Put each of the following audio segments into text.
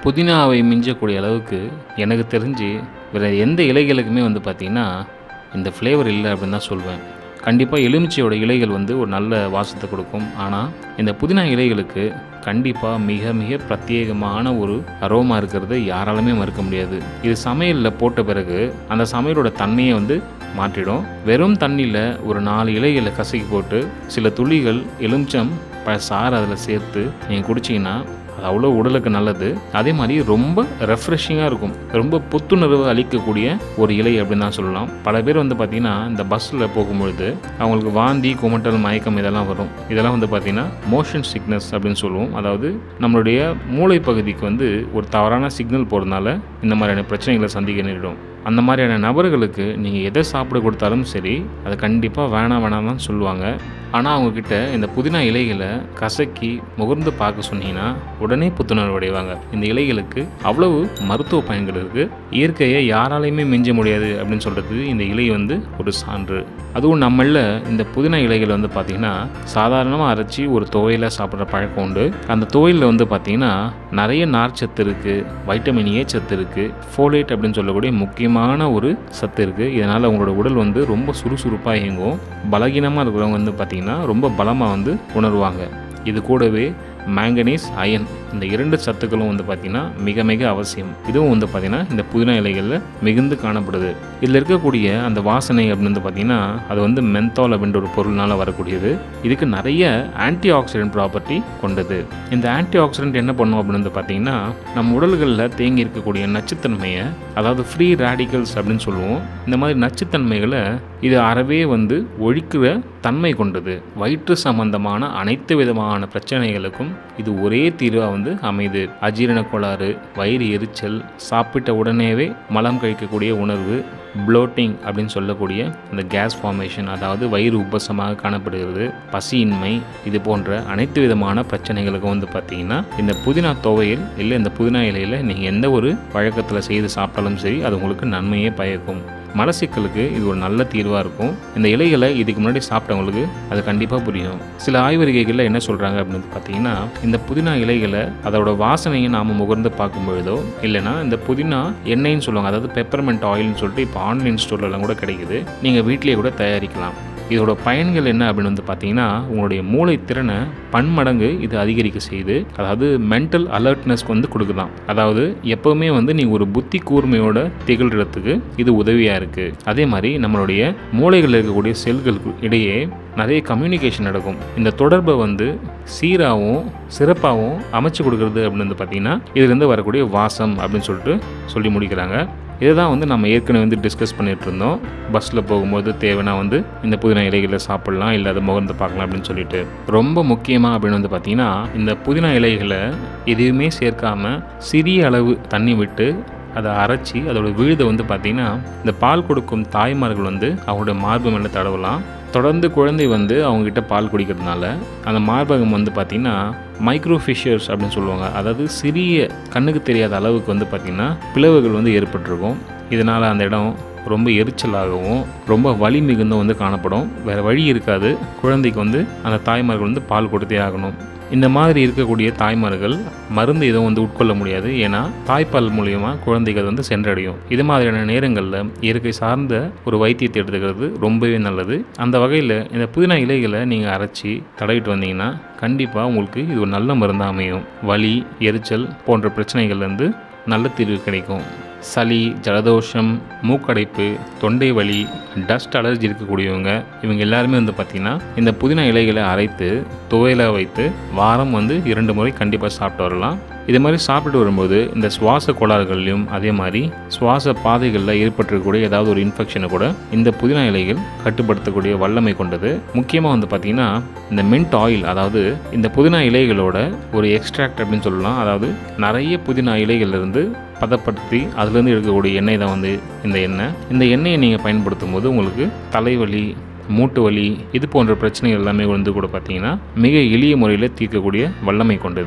புதினாவை மிஞ்சக்கூடிய அளவுக்கு எனக்கு தெரிஞ்சு வேறு எந்த இலைகளுக்குமே வந்து பார்த்திங்கன்னா இந்த ஃப்ளேவர் இல்லை அப்படின்னு தான் சொல்வேன் கண்டிப்பாக எலுமிச்சையோட இலைகள் வந்து ஒரு நல்ல வாசத்தை கொடுக்கும் ஆனால் இந்த புதினா இலைகளுக்கு கண்டிப்பாக மிக மிக பிரத்யேகமான ஒரு அரோமா இருக்கிறது யாராலுமே மறுக்க முடியாது இது சமையலில் போட்ட பிறகு அந்த சமையலோட தன்மையை வந்து மாற்றிடும் வெறும் தண்ணியில் ஒரு நாலு இலைகளை கசக்கி போட்டு சில துளிகள் எலுமிச்சம் ப சாறு அதில் சேர்த்து நீங்கள் குடிச்சிங்கன்னா அது அவ்வளோ உடலுக்கு நல்லது அதே மாதிரி ரொம்ப ரெஃப்ரெஷிங்காக இருக்கும் ரொம்ப புத்துணர்வு அளிக்கக்கூடிய ஒரு இலை அப்படின்னு தான் சொல்லலாம் பல பேர் வந்து பார்த்திங்கன்னா இந்த பஸ்ஸில் போகும்பொழுது அவங்களுக்கு வாந்தி குமட்டல் மயக்கம் இதெல்லாம் வரும் இதெல்லாம் வந்து பார்த்திங்கன்னா மோஷன் சிக்னஸ் அப்படின்னு சொல்லுவோம் அதாவது நம்மளுடைய மூளை பகுதிக்கு வந்து ஒரு தவறான சிக்னல் போகிறதுனால இந்த மாதிரியான பிரச்சனைகளை சந்திக்க நேரிடும் அந்த மாதிரியான நபர்களுக்கு நீங்கள் எதை சாப்பிட கொடுத்தாலும் சரி அதை கண்டிப்பாக வேணாம் வேணாம் தான் சொல்லுவாங்க ஆனால் அவங்கக்கிட்ட இந்த புதினா இலைகளை கசக்கி முகர்ந்து பார்க்க சொன்னீங்கன்னா உடனே புத்துணர்வு அடைவாங்க இந்த இலைகளுக்கு அவ்வளவு மருத்துவ பயன்கள் இருக்குது இயற்கையை யாராலையுமே மிஞ்ச முடியாது அப்படின்னு சொல்கிறது இந்த இலை வந்து ஒரு சான்று அதுவும் நம்மளில் இந்த புதினா இலைகள் வந்து பார்த்திங்கன்னா சாதாரணமாக அரைச்சி ஒரு துவையில் சாப்பிட்ற பழக்கம் உண்டு அந்த துவையில் வந்து பார்த்திங்கன்னா நிறைய நார்ச்சத்து இருக்குது வைட்டமின் ஏ சத்து இருக்குது ஃபோலேட் அப்படின்னு சொல்லக்கூடிய முக்கியமான ஒரு சத்து இருக்குது இதனால் உங்களோட உடல் வந்து ரொம்ப சுறுசுறுப்பாக இயங்கும் பலகீனமாக இருக்கிறவங்க வந்து பார்த்திங்கன்னா ரொம்ப பலமாக வந்து உணர்வாங்க இது கூடவே மேங்கனீஸ் அயன் இந்த இரண்டு சத்துக்களும் வந்து பார்த்திங்கன்னா மிக மிக அவசியம் இதுவும் வந்து பார்த்திங்கன்னா இந்த புதினா இலைகளில் மிகுந்து காணப்படுது இதில் இருக்கக்கூடிய அந்த வாசனை அப்படின்னு வந்து பார்த்திங்கன்னா அது வந்து மென்தால் அப்படின்ற ஒரு பொருள்னால வரக்கூடியது இதுக்கு நிறைய ஆன்டி ஆக்சிடென்ட் ப்ராப்பர்ட்டி கொண்டது இந்த ஆன்டி ஆக்சிடென்ட் என்ன பண்ணும் அப்படின்னு வந்து பார்த்திங்கன்னா நம்ம உடல்களில் தேங்கி இருக்கக்கூடிய நச்சுத்தன்மையை அதாவது ஃப்ரீ ரேடிக்கல்ஸ் அப்படின்னு சொல்லுவோம் இந்த மாதிரி நச்சுத்தன்மைகளை இது அறவே வந்து ஒழிக்கிற தன்மை கொண்டது வயிற்று சம்பந்தமான அனைத்து விதமான பிரச்சனைகளுக்கும் இது ஒரே தீர்வாக வந்து அமைது அஜீரண கோளாறு வயிறு எரிச்சல் சாப்பிட்ட உடனேவே மலம் கழிக்கக்கூடிய உணர்வு ப்ளோட்டிங் அப்படின்னு சொல்லக்கூடிய இந்த கேஸ் ஃபார்மேஷன் அதாவது வயிறு உப்பசமாக காணப்படுகிறது பசியின்மை இது போன்ற அனைத்து விதமான பிரச்சனைகளுக்கும் வந்து பார்த்தீங்கன்னா இந்த புதினா துவையல் இல்லை இந்த புதினா இலையில் நீங்கள் எந்த ஒரு வழக்கத்தில் செய்து சாப்பிட்டாலும் சரி அது உங்களுக்கு நன்மையே பயக்கும் மலசிக்கலுக்கு இது ஒரு நல்ல தீர்வாக இருக்கும் இந்த இலைகளை இதுக்கு முன்னாடி சாப்பிட்டவங்களுக்கு அது கண்டிப்பாக புரியும் சில ஆய்வறிகைகளில் என்ன சொல்கிறாங்க அப்படின்னு பார்த்தீங்கன்னா இந்த புதினா இலைகளை அதோட வாசனையை நாம் முகர்ந்து பார்க்கும் பொழுதோ இல்லைனா இந்த புதினா எண்ணெய்ன்னு சொல்லுவாங்க அதாவது பெப்பர்மெண்ட் ஆயில்னு சொல்லிட்டு இப்போ ஆன்லைன் ஸ்டோர்லலாம் கூட கிடைக்குது நீங்கள் வீட்டிலேயே கூட தயாரிக்கலாம் இதோட பயன்கள் என்ன அப்படின்னு வந்து பார்த்தீங்கன்னா உங்களுடைய மூளை திறனை பன்மடங்கு இது அதிகரிக்க செய்து அதாவது மென்டல் அலர்ட்னஸ்க்கு வந்து கொடுக்குதான் அதாவது எப்போவுமே வந்து நீங்கள் ஒரு புத்தி கூர்மையோட திகழ்கிறதுக்கு இது உதவியாக இருக்குது அதே மாதிரி நம்மளுடைய மூளைகளில் இருக்கக்கூடிய செல்களுக்கு இடையே நிறைய கம்யூனிகேஷன் நடக்கும் இந்த தொடர்பை வந்து சீராகவும் சிறப்பாகவும் அமைச்சு கொடுக்குறது அப்படின்னு வந்து பார்த்தீங்கன்னா இதுலேருந்து வரக்கூடிய வாசம் அப்படின்னு சொல்லிட்டு சொல்லி முடிக்கிறாங்க இதை தான் வந்து நம்ம ஏற்கனவே வந்து டிஸ்கஸ் பண்ணிட்டு இருந்தோம் பஸ்ஸில் போகும்போது தேவைன்னா வந்து இந்த புதினா இலைகளை சாப்பிட்லாம் இல்லை அதை முகர்ந்து பார்க்கலாம் அப்படின்னு சொல்லிட்டு ரொம்ப முக்கியமாக அப்படின்னு வந்து பார்த்தீங்கன்னா இந்த புதினா இலைகளை எதுவுமே சேர்க்காம சிறிய அளவு தண்ணி விட்டு அதை அரைச்சி அதோட விழுதை வந்து பார்த்திங்கன்னா இந்த பால் கொடுக்கும் தாய்மார்கள் வந்து அவங்களோட மார்பு மேலே தடவலாம் தொடர்ந்து குழந்தை வந்து அவங்ககிட்ட பால் குடிக்கிறதுனால அந்த மார்பகம் வந்து பார்த்திங்கன்னா மைக்ரோ ஃபிஷர்ஸ் அப்படின்னு சொல்லுவாங்க அதாவது சிறிய கண்ணுக்கு தெரியாத அளவுக்கு வந்து பார்த்திங்கன்னா பிளவுகள் வந்து ஏற்பட்டிருக்கும் இதனால் அந்த இடம் ரொம்ப எரிச்சலாகவும் ரொம்ப வலி மிகுந்தும் வந்து காணப்படும் வேறு வழி இருக்காது குழந்தைக்கு வந்து அந்த தாய்மார்கள் வந்து பால் கொடுத்தே ஆகணும் இந்த மாதிரி இருக்கக்கூடிய தாய்மார்கள் மருந்து எதுவும் வந்து உட்கொள்ள முடியாது ஏன்னா தாய்ப்பால் மூலியமா குழந்தைக்கு அது வந்து சென்றடையும் இது மாதிரியான நேரங்களில் இயற்கை சார்ந்த ஒரு வைத்தியத்தை எடுத்துக்கிறது ரொம்பவே நல்லது அந்த வகையில் இந்த புதினா இலைகளை நீங்கள் அரைச்சி தடவிட்டு வந்தீங்கன்னா கண்டிப்பாக உங்களுக்கு இது ஒரு நல்ல மருந்தாக அமையும் வலி எரிச்சல் போன்ற பிரச்சனைகள்லேருந்து நல்ல தீர்வு கிடைக்கும் சளி ஜலதோஷம் மூக்கடைப்பு தொண்டை வலி டஸ்ட் அலர்ஜி இருக்கக்கூடியவங்க இவங்க எல்லாருமே வந்து பார்த்திங்கன்னா இந்த புதினா இலைகளை அரைத்து துவையில வைத்து வாரம் வந்து இரண்டு முறை கண்டிப்பாக சாப்பிட்டு வரலாம் இது மாதிரி சாப்பிட்டு வரும்போது இந்த சுவாச கோளாறுகள்லையும் அதே மாதிரி சுவாச பாதைகளில் ஏற்பட்டிருக்கக்கூடிய ஏதாவது ஒரு இன்ஃபெக்ஷனை கூட இந்த புதினா இலைகள் கட்டுப்படுத்தக்கூடிய வல்லமை கொண்டது முக்கியமாக வந்து பார்த்திங்கன்னா இந்த மின்ட் ஆயில் அதாவது இந்த புதினா இலைகளோட ஒரு எக்ஸ்ட்ராக்ட் அப்படின்னு சொல்லலாம் அதாவது நிறைய புதினா இலைகள்லேருந்து பதப்படுத்தி அதுலேருந்து எடுக்கக்கூடிய எண்ணெய் தான் வந்து இந்த எண்ணெய் இந்த எண்ணெயை நீங்கள் பயன்படுத்தும் போது உங்களுக்கு தலைவலி மூட்டு வலி இது போன்ற பிரச்சனைகள் எல்லாமே வந்து கூட பார்த்தீங்கன்னா மிக எளிய முறையில் தீர்க்கக்கூடிய வல்லமை கொண்டது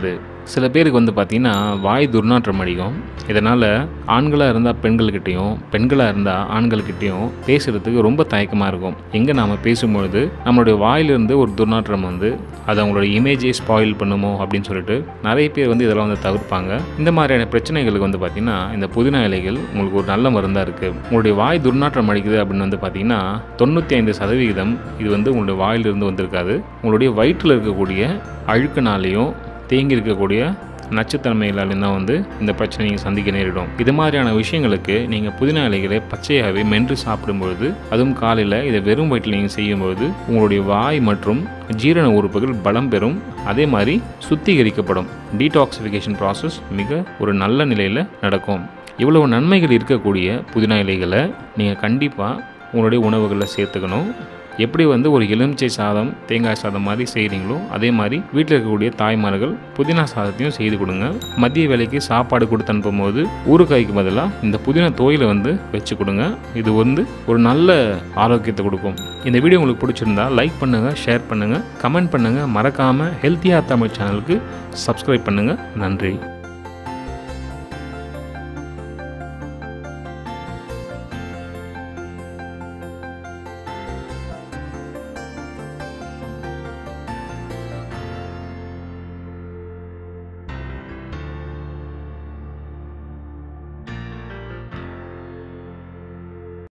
சில பேருக்கு வந்து பார்த்திங்கன்னா வாய் துர்நாற்றம் அடிக்கும் இதனால் ஆண்களாக இருந்தால் பெண்கள்கிட்டையும் பெண்களாக இருந்தால் ஆண்கள்கிட்டையும் பேசுகிறதுக்கு ரொம்ப தயக்கமாக இருக்கும் எங்கே நாம் பேசும்பொழுது நம்மளுடைய வாயிலிருந்து ஒரு துர்நாற்றம் வந்து அது அவங்களோட இமேஜை ஸ்பாயில் பண்ணுமோ அப்படின்னு சொல்லிட்டு நிறைய பேர் வந்து இதெல்லாம் வந்து தவிர்ப்பாங்க இந்த மாதிரியான பிரச்சனைகளுக்கு வந்து பார்த்திங்கன்னா இந்த புதினா இலைகள் உங்களுக்கு ஒரு நல்ல மருந்தாக இருக்குது உங்களுடைய வாய் துர்நாற்றம் அடிக்குது அப்படின்னு வந்து பார்த்திங்கன்னா தொண்ணூற்றி ஐந்து சதவிகிதம் இது வந்து உங்களுடைய வாயிலிருந்து வந்திருக்காது உங்களுடைய வயிற்றில் இருக்கக்கூடிய அழுக்குனாலேயும் தேங்கி இருக்கக்கூடிய நச்சுத்தன்மைகளாலையும் தான் வந்து இந்த பிரச்சனை நீங்கள் சந்திக்க நேரிடும் இது மாதிரியான விஷயங்களுக்கு நீங்கள் புதினா இலைகளை பச்சையாகவே மென்று சாப்பிடும்பொழுது அதுவும் காலையில் இதை வெறும் வயிற்றில் நீங்கள் செய்யும்போது உங்களுடைய வாய் மற்றும் ஜீரண உறுப்புகள் பலம் பெறும் அதே மாதிரி சுத்திகரிக்கப்படும் டீடாக்சிஃபிகேஷன் ப்ராசஸ் மிக ஒரு நல்ல நிலையில் நடக்கும் இவ்வளவு நன்மைகள் இருக்கக்கூடிய புதினா இலைகளை நீங்கள் கண்டிப்பாக உங்களுடைய உணவுகளில் சேர்த்துக்கணும் எப்படி வந்து ஒரு எலுமிச்சை சாதம் தேங்காய் சாதம் மாதிரி செய்கிறீங்களோ அதே மாதிரி வீட்டில் இருக்கக்கூடிய தாய்மார்கள் புதினா சாதத்தையும் செய்து கொடுங்க மதிய வேலைக்கு சாப்பாடு கொடுத்து அனுப்பும்போது ஊறுகாய்க்கு பதிலாக இந்த புதினா தோயில வந்து வச்சு கொடுங்க இது வந்து ஒரு நல்ல ஆரோக்கியத்தை கொடுக்கும் இந்த வீடியோ உங்களுக்கு பிடிச்சிருந்தா லைக் பண்ணுங்கள் ஷேர் பண்ணுங்கள் கமெண்ட் பண்ணுங்கள் மறக்காமல் ஹெல்த்தியாக தமிழ் சேனலுக்கு சப்ஸ்கிரைப் பண்ணுங்கள் நன்றி